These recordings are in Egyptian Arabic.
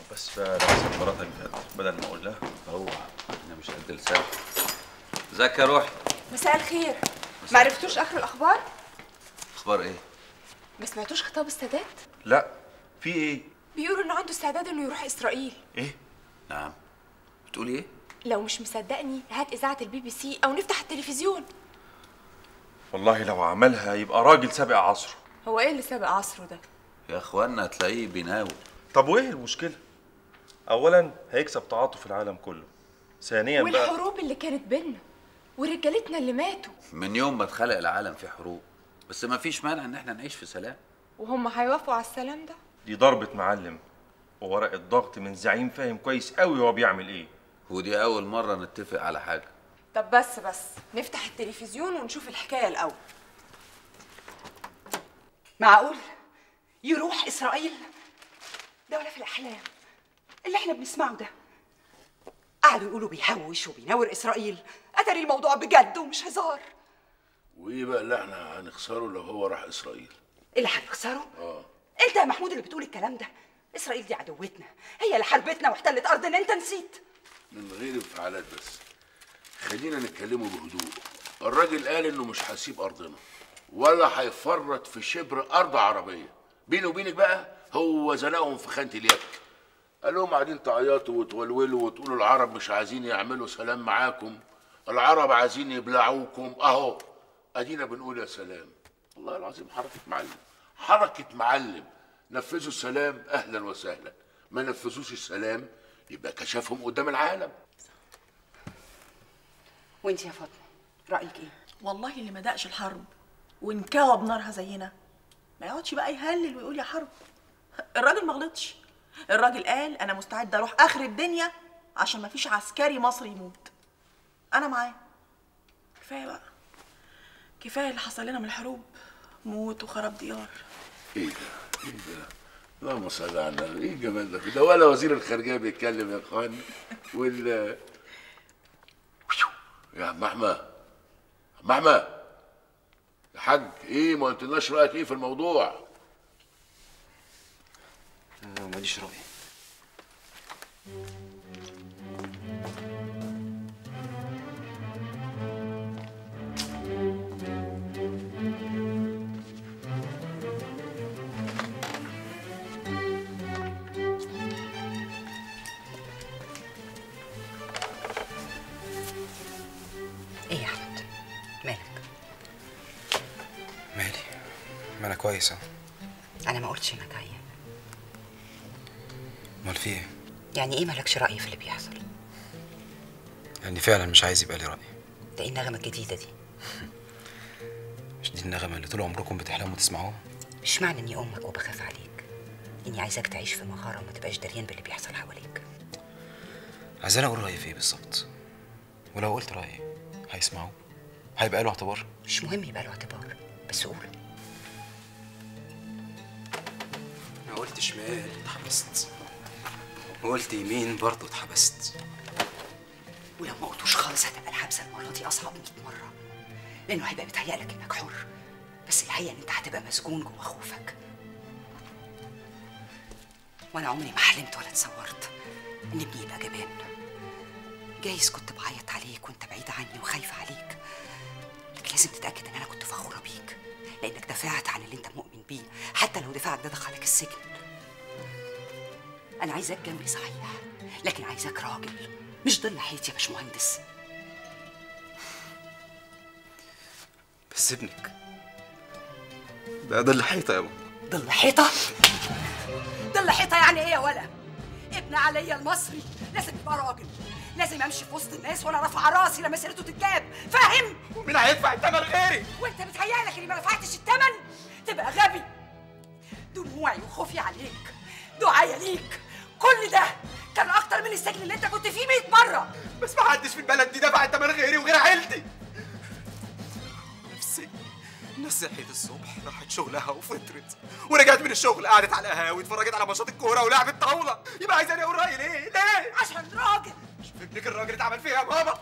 بس بقى لازم مراتك جت بدل ما اقول لها هو انا مش قد لسان ازيك يا روحي مساء الخير ما عرفتوش اخر الاخبار اخبار ايه ما سمعتوش خطاب السادات لا في ايه بيقولوا انه عنده استعداد انه يروح اسرائيل ايه نعم بتقولي ايه لو مش مصدقني هات اذاعه البي بي سي او نفتح التلفزيون والله لو عملها يبقى راجل سابق عصره هو ايه اللي سابق عصره ده يا اخوانا هتلاقيه بيناول طب وايه المشكله اولا هيكسب تعاطف العالم كله ثانيا بقى والحروب اللي كانت بينا ورجالتنا اللي ماتوا من يوم ما اتخلق العالم في حروب بس ما فيش مانع ان احنا نعيش في سلام وهم هيوافقوا على السلام ده دي ضربه معلم وورقه ضغط من زعيم فاهم كويس قوي هو بيعمل ايه ودي اول مره نتفق على حاجه طب بس بس نفتح التلفزيون ونشوف الحكايه الاول معقول يروح اسرائيل ده ولا في الاحلام اللي احنا بنسمعه ده قعدوا يقولوا بيهوش وبينور اسرائيل اتري الموضوع بجد ومش هزار وايه بقى اللي احنا هنخسره لو هو راح اسرائيل اللي هنخسره اه انت يا محمود اللي بتقول الكلام ده اسرائيل دي عدوتنا هي اللي حاربتنا واحتلت ارضنا انت نسيت من غير انفعالات بس خلينا نتكلموا بهدوء الراجل قال انه مش هيسيب ارضنا ولا هيفرط في شبر ارض عربيه بيني وبينك بقى هو زنقهم في خانه اليد قال لهم قاعدين تعيطوا وتولولوا وتقولوا العرب مش عايزين يعملوا سلام معاكم العرب عايزين يبلعوكم اهو ادينا بنقول يا سلام والله العظيم حركه معلم حركه معلم نفذوا السلام اهلا وسهلا ما نفذوش السلام يبقى كشفهم قدام العالم وانت يا فاطمه رايك ايه والله اللي ما دقش الحرب وانكوى بنارها زينا ما يقعدش بقى يهلل ويقول يا حرب الراجل ما غلطش الراجل قال انا مستعد اروح اخر الدنيا عشان ما فيش عسكري مصري يموت انا معاه كفايه بقى كفايه اللي حصل لنا من الحروب موت وخراب ديار ايه ده ايه ده اللهم صل على النبي ايه الجمال ده ده ولا وزير الخارجيه بيتكلم يا اخوان وال يا عم احمد عم احمد يا حاج ايه ما قلتلناش رايك ايه في الموضوع ماليش رأي ايه يا احمد مالك مالي ما انا كويس اهو انا ما قلتش انك عيان امال في ايه يعني ايه مالكش راي في اللي بيحصل يعني فعلا مش عايز يبقى لي رأي ده ايه النغمه الجديده دي مش دي النغمة اللي طول عمركم بتحلموا تسمعوها مش معنى اني امك وبخاف عليك اني عايزاك تعيش في مغاره وما تبقاش دريان باللي بيحصل حواليك عايزين اقول رأيي في ايه بالظبط ولو قلت رأيي هيسمعوه هيبقى له اعتبار مش مهم يبقى له اعتبار بس قول انا قلت شمال اتحبست وقلت يمين برضه اتحبست ولو ما قلتوش خالص هتبقى الحبسه المره دي اصعب 100 مره لانه هيبقى بيتهيألك انك حر بس الحقيقه ان انت هتبقى مسجون جوه خوفك وانا عمري ما حلمت ولا اتصورت ان ابني يبقى جبان جايز كنت بعيط عليك وانت بعيد عني وخايفه عليك لكن لازم تتاكد ان انا كنت فخوره بيك لانك دافعت عن اللي انت مؤمن بيه حتى لو دفاعك ده دخلك السجن انا عايزاك جنبي صحيح لكن عايزاك راجل مش ضل حيط يا باشمهندس بس ابنك ده ضل حيطة يا ماما ضل حيطه ضل حيطه يعني ايه يا ولا ابن عليا المصري لازم يبقى راجل لازم امشي في وسط الناس وانا رافعه راسي لما سيرته تتجاب فاهم ومين هيدفع الثمن غيري وانت بتهيألك اني ما دفعتش الثمن تبقى غبي دموعي وخوفي عليك دعايا ليك كل ده كان اكتر من السجن اللي انت كنت فيه 100 مره بس ما حدش في البلد دي دفع الثمن غيري وغير عيلتي نفسي الناس صحيت الصبح راحت شغلها وفطرت ورجعت من الشغل قعدت على القهاوي اتفرجت على ماتشات الكوره ولعبت طاوله يبقى عايزاني اقول رايي ليه؟ ليه؟ عشان راجل مش ابنك الراجل اتعمل فيها يا ماما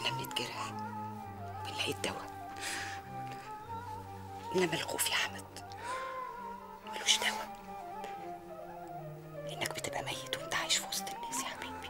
كلنا بنتجرح بنلاقي الدواء انما الخوف يا احمد ملوش دواء لانك بتبقى ميت وانت عايش في وسط الناس يا حبيبي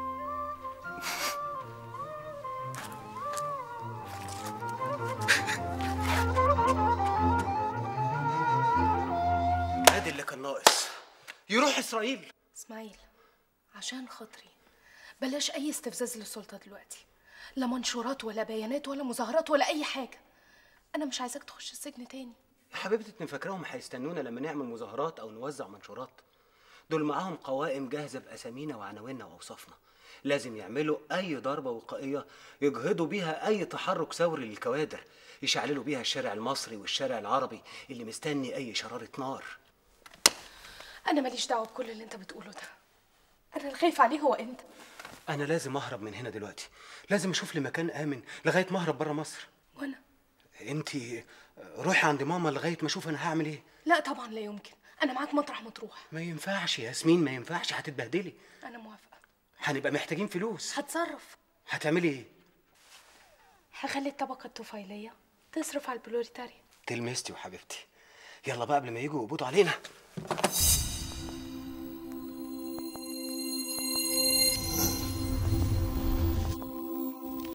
ادي اللي كان ناقص يروح اسرائيل اسماعيل عشان خاطري بلاش اي استفزاز للسلطه دلوقتي لا منشورات ولا بيانات ولا مظاهرات ولا اي حاجه انا مش عايزاك تخش السجن تاني يا حبيبتي انت فاكراهم هيستنونا لما نعمل مظاهرات او نوزع منشورات دول معاهم قوائم جاهزه باسامينا وعناويننا واوصافنا لازم يعملوا اي ضربه وقائيه يجهضوا بيها اي تحرك ثوري للكوادر يشعللوا بيها الشارع المصري والشارع العربي اللي مستني اي شراره نار انا ماليش دعوه بكل اللي انت بتقوله ده انا الخايف عليه هو انت انا لازم اهرب من هنا دلوقتي لازم اشوف لي مكان امن لغايه ما اهرب بره مصر وانا انت روحي عند ماما لغايه ما اشوف انا هعمل ايه لا طبعا لا يمكن انا معاك مطرح ما تروح ما ينفعش يا ياسمين ما ينفعش هتتبهدلي انا موافقه هنبقى محتاجين فلوس هتصرف هتعملي ايه هخلي الطبقه الطفيليه تصرف على البلوريتاريا تلمستي وحبيبتي يلا بقى قبل ما يجوا يقبضوا علينا